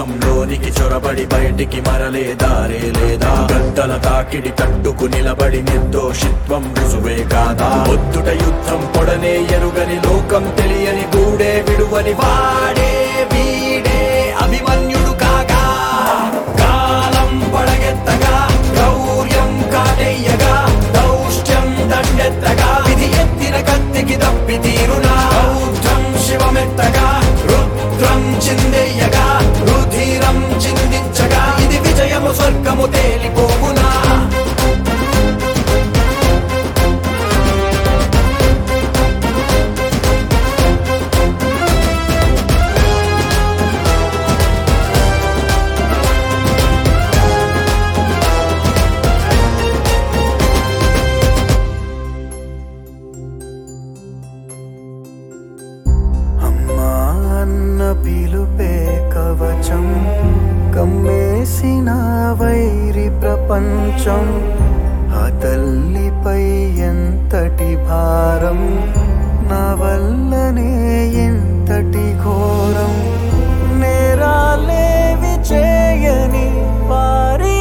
సింహంలోనికి చొరబడి బయటికి మరలే దారే లేదా గద్దల తాకిడి తట్టుకు నిలబడి నిర్దోషిత్వం రుజువే కాదా ఒత్తుట యుద్ధం పొడనే ఎరుగని లోకం తెలియని గూడే విడువని వాడే వీడే అభిమన్యుడు కాగా కాలం పడగెత్తగా గౌర్యం కాటెయ్యగా దౌష్ట్యం దండెత్తగా విధి ఎత్తిన కత్తికి తప్పి తీరునా బౌద్ధం శివమెత్తగా రుద్రం చిందెయ్యగా రుధిరం చిందించగా ఇది విజయము స్వర్గము తేలిపోవునా అమ్మా అన్న పిలుపే కవచం కమ్మేసిన వైరి ప్రపంచం ఆ తల్లిపై ఎంతటి భారం నా వల్లనే ఎంతటి ఘోరం నేరాలేవి చేయని వారి